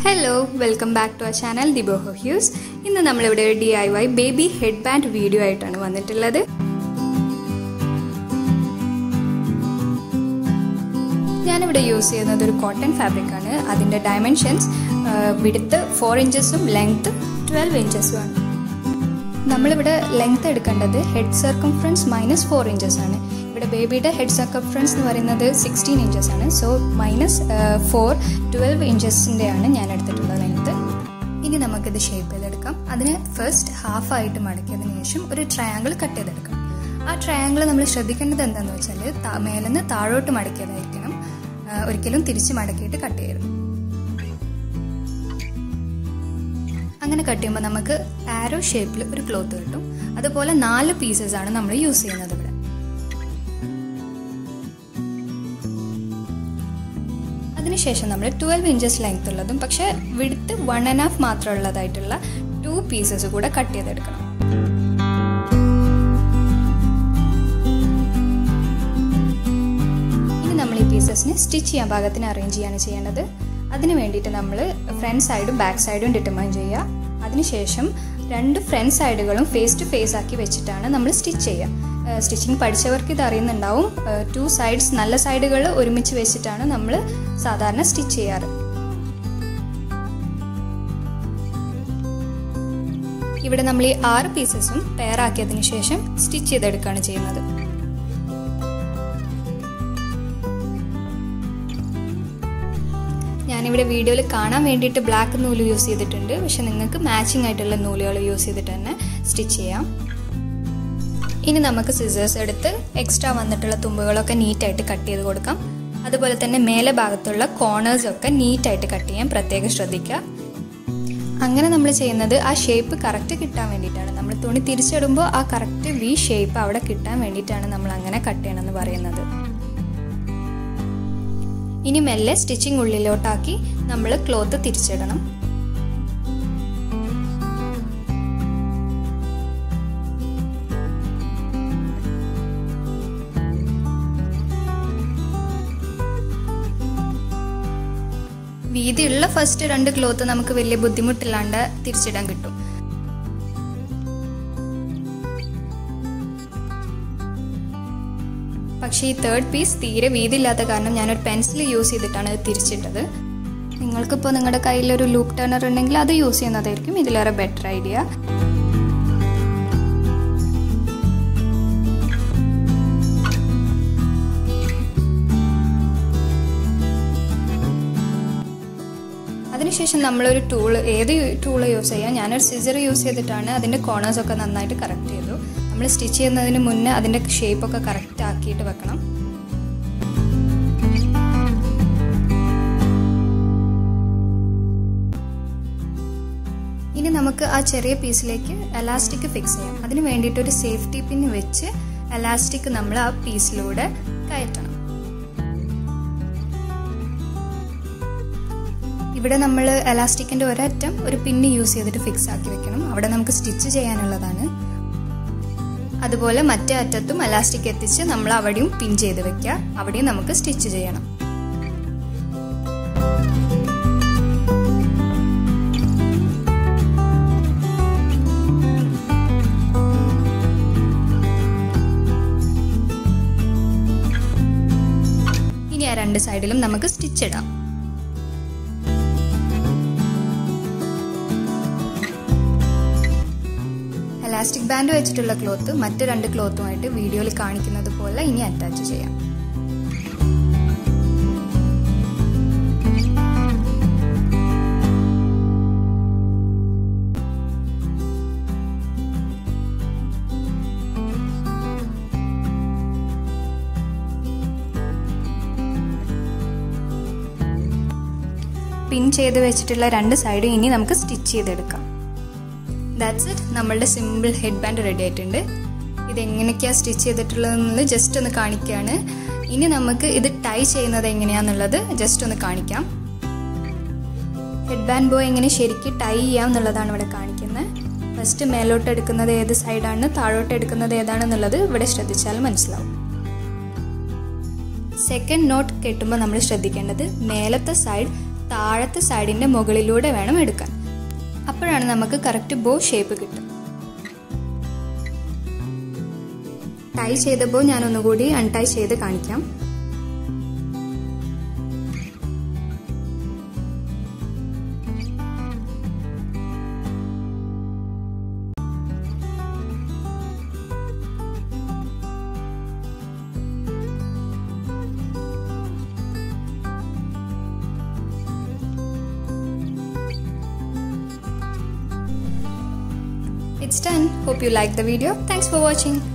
Hello welcome back to our channel the boho hues ഇന്ന് നമ്മളിവിടെ ഒരു D I Y baby head band video ആയിട്ടാണ് വന്നിട്ടുള്ളത് ഞാനിവിടെ യൂസ് ചെയ്യുന്നത് ഒരു കോട്ടൺ ഫാബ്രിക് ആണ് അതിൻ്റെ ഡയമെൻഷൻസ് വിടുത്ത് ഫോർ ഇഞ്ചസും ലെങ്ത് ട്വൽവ് ഇഞ്ചസും ആണ് നമ്മളിവിടെ ലെങ്ത് എടുക്കേണ്ടത് head circumference minus four inches ആണ് ഇവിടെ ബേബിയുടെ ഹെഡ് സർക്കംഫറൻസ് എന്ന് പറയുന്നത് സിക്സ്റ്റീൻ ഇഞ്ചസ് ആണ് സോ മൈനസ് ഫോർ ട്വൽവ് ഇഞ്ചസിൻ്റെ ആണ് ഞാൻ എടുത്തിട്ടുള്ള ലെങ്ത് ഇനി നമുക്കിത് ഷേപ്പ് ചെയ്തെടുക്കാം അതിന് ഫസ്റ്റ് ഹാഫ് ആയിട്ട് മടക്കിയതിന് ശേഷം ഒരു ട്രയാങ്കിൾ കട്ട് ചെയ്തെടുക്കാം ആ ട്രയാങ്കിൾ നമ്മൾ ശ്രദ്ധിക്കേണ്ടത് എന്താണെന്ന് വെച്ചാൽ മേലെന്ന് താഴോട്ട് മടക്കിയതായിരിക്കണം ഒരിക്കലും തിരിച്ച് മടക്കിയിട്ട് കട്ട് ചെയ്യരുത് അങ്ങനെ കട്ട് ചെയ്യുമ്പോൾ നമുക്ക് ആരോ ഷേപ്പിൽ ഒരു ക്ലോത്ത് കിട്ടും അതുപോലെ നാല് പീസസ് ആണ് നമ്മൾ യൂസ് ചെയ്യുന്നത് ഇവിടെ അതിനുശേഷം നമ്മൾ ട്വൽവ് ഇഞ്ചസ് ലെങ്ത് ഉള്ളതും പക്ഷെ വിടുത്ത് വൺ ആൻഡ് ഹാഫ് മാത്രം ഉള്ളതായിട്ടുള്ള ടു പീസസ് കൂടെ കട്ട് ചെയ്തെടുക്കണം ഇനി നമ്മൾ ഈ പീസസിന് സ്റ്റിച്ച് ചെയ്യാൻ പാകത്തിന് അറേഞ്ച് ചെയ്യാണ് ചെയ്യേണ്ടത് അതിന് വേണ്ടിയിട്ട് നമ്മൾ ഫ്രണ്ട് സൈഡും ബാക്ക് സൈഡും ഡിറ്റർമൈൻ ചെയ്യുക അതിനുശേഷം രണ്ട് ഫ്രണ്ട് സൈഡുകളും ഫേസ് ടു ഫേസ് ആക്കി വെച്ചിട്ടാണ് നമ്മൾ സ്റ്റിച്ച് ചെയ്യുക സ്റ്റിച്ചിങ് പഠിച്ചവർക്ക് ഇത് അറിയുന്നുണ്ടാവും ടു സൈഡ്സ് നല്ല സൈഡുകൾ ഒരുമിച്ച് വെച്ചിട്ടാണ് നമ്മൾ സാധാരണ സ്റ്റിച്ച് ചെയ്യാറ് ഇവിടെ നമ്മൾ ഈ ആറ് പീസസും പെയറാക്കിയതിനു ശേഷം സ്റ്റിച്ച് ചെയ്തെടുക്കുകയാണ് ചെയ്യുന്നത് ഞാനിവിടെ വീഡിയോയിൽ കാണാൻ വേണ്ടിയിട്ട് ബ്ലാക്ക് നൂല് യൂസ് ചെയ്തിട്ടുണ്ട് പക്ഷെ നിങ്ങൾക്ക് മാച്ചിങ് ആയിട്ടുള്ള നൂലുകൾ യൂസ് ചെയ്തിട്ട് തന്നെ സ്റ്റിച്ച് ചെയ്യാം ഇനി നമുക്ക് സിസേഴ്സ് എടുത്ത് എക്സ്ട്രാ വന്നിട്ടുള്ള തുമ്പുകളൊക്കെ നീറ്റായിട്ട് കട്ട് ചെയ്ത് കൊടുക്കാം അതുപോലെ തന്നെ മേലെ ഭാഗത്തുള്ള കോർണേഴ്സ് ഒക്കെ നീറ്റായിട്ട് കട്ട് ചെയ്യാൻ പ്രത്യേകം ശ്രദ്ധിക്കുക അങ്ങനെ നമ്മൾ ചെയ്യുന്നത് ആ ഷേപ്പ് കറക്റ്റ് കിട്ടാൻ വേണ്ടിയിട്ടാണ് നമ്മൾ തുണി തിരിച്ചിടുമ്പോൾ ആ കറക്റ്റ് വി ഷേപ്പ് അവിടെ കിട്ടാൻ വേണ്ടിയിട്ടാണ് നമ്മൾ അങ്ങനെ കട്ട് ചെയ്യണമെന്ന് പറയുന്നത് ഇനി മെല്ലെ സ്റ്റിച്ചിങ് ഉള്ളിലോട്ടാക്കി നമ്മൾ ക്ലോത്ത് തിരിച്ചിടണം വീതിയുള്ള ഫസ്റ്റ് രണ്ട് ക്ലോത്ത് നമുക്ക് വലിയ ബുദ്ധിമുട്ടില്ലാണ്ട് തിരിച്ചിടാൻ കിട്ടും പക്ഷേ ഈ തേർഡ് പീസ് തീരെ വീതിയില്ലാത്ത കാരണം ഞാനൊരു പെൻസിൽ യൂസ് ചെയ്തിട്ടാണ് ഇത് തിരിച്ചിട്ടത് നിങ്ങൾക്കിപ്പോൾ നിങ്ങളുടെ കയ്യിൽ ഒരു ലൂപ്പ് ടേണർ ഉണ്ടെങ്കിൽ അത് യൂസ് ചെയ്യുന്നതായിരിക്കും ഇതിലേറെ ബെറ്റർ ഐഡിയ അതിനുശേഷം നമ്മളൊരു ടൂൾ ഏത് ടൂൾ യൂസ് ചെയ്യാം ഞാനൊരു സിസർ യൂസ് ചെയ്തിട്ടാണ് അതിൻ്റെ കോർണേഴ്സ് ഒക്കെ നന്നായിട്ട് കറക്റ്റ് ചെയ്തു നമ്മൾ സ്റ്റിച്ച് ചെയ്യുന്നതിന് മുന്നേ അതിൻ്റെ ഷേപ്പൊക്കെ കറക്റ്റ് ആക്കിയിട്ട് വെക്കണം ഇനി നമുക്ക് ആ ചെറിയ പീസിലേക്ക് എലാസ്റ്റിക് ഫിക്സ് ചെയ്യാം അതിന് വേണ്ടിയിട്ട് ഒരു സേഫ്റ്റി പിൻ വെച്ച് എലാസ്റ്റിക് നമ്മൾ ആ പീസിലൂടെ കയറ്റണം ഇവിടെ നമ്മൾ എലാസ്റ്റിക്കിന്റെ ഒരറ്റം ഒരു പിന്ന് യൂസ് ചെയ്തിട്ട് ഫിക്സ് ആക്കി വെക്കണം അവിടെ നമുക്ക് സ്റ്റിച്ച് ചെയ്യാനുള്ളതാണ് അതുപോലെ മറ്റേ അറ്റത്തും എലാസ്റ്റിക് എത്തിച്ച് നമ്മൾ അവിടെയും പിൻ ചെയ്ത് വെക്കുക അവിടെയും നമുക്ക് സ്റ്റിച്ച് ചെയ്യണം ഇനി ആ രണ്ട് സൈഡിലും നമുക്ക് സ്റ്റിച്ച് ഇടാം എലാസ്റ്റിക് ബാൻഡ് വെച്ചിട്ടുള്ള ക്ലോത്ത് മറ്റു രണ്ട് ക്ലോത്തുമായിട്ട് വീഡിയോയിൽ കാണിക്കുന്നത് പോലെ ഇനി അറ്റാച്ച് ചെയ്യാം പിൻ ചെയ്ത് വെച്ചിട്ടുള്ള രണ്ട് സൈഡും ഇനി നമുക്ക് സ്റ്റിച്ച് ചെയ്തെടുക്കാം ദാറ്റ്സ് ഇറ്റ് നമ്മളുടെ സിമ്പിൾ ഹെഡ് ബാൻഡ് റെഡി ആയിട്ടുണ്ട് ഇത് എങ്ങനെയൊക്കെയാണ് സ്റ്റിച്ച് ചെയ്തിട്ടുള്ളതെന്നുള്ളത് ജസ്റ്റ് ഒന്ന് കാണിക്കുകയാണ് ഇനി നമുക്ക് ഇത് ടൈ ചെയ്യുന്നത് എങ്ങനെയാണെന്നുള്ളത് ജസ്റ്റ് ഒന്ന് കാണിക്കാം ഹെഡ് ബാൻഡ് ബോ എങ്ങനെ ശരിക്കും ടൈ ചെയ്യാം എന്നുള്ളതാണ് ഇവിടെ കാണിക്കുന്നത് ഫസ്റ്റ് മേലോട്ട് എടുക്കുന്നത് ഏത് സൈഡാണ് താഴോട്ട് എടുക്കുന്നത് ഏതാണെന്നുള്ളത് ഇവിടെ ശ്രദ്ധിച്ചാൽ മനസ്സിലാവും സെക്കൻഡ് നോട്ട് കെട്ടുമ്പോൾ നമ്മൾ ശ്രദ്ധിക്കേണ്ടത് മേലത്തെ സൈഡ് താഴത്തെ സൈഡിൻ്റെ മുകളിലൂടെ വേണം എടുക്കാൻ അപ്പോഴാണ് നമുക്ക് കറക്റ്റ് ബോ ഷേപ്പ് കിട്ടുക ടൈ ചെയ്തപ്പോൾ ഞാൻ ഒന്നുകൂടി അൺടൈ ചെയ്ത് കാണിക്കാം It's done. Hope you liked the video. Thanks for watching.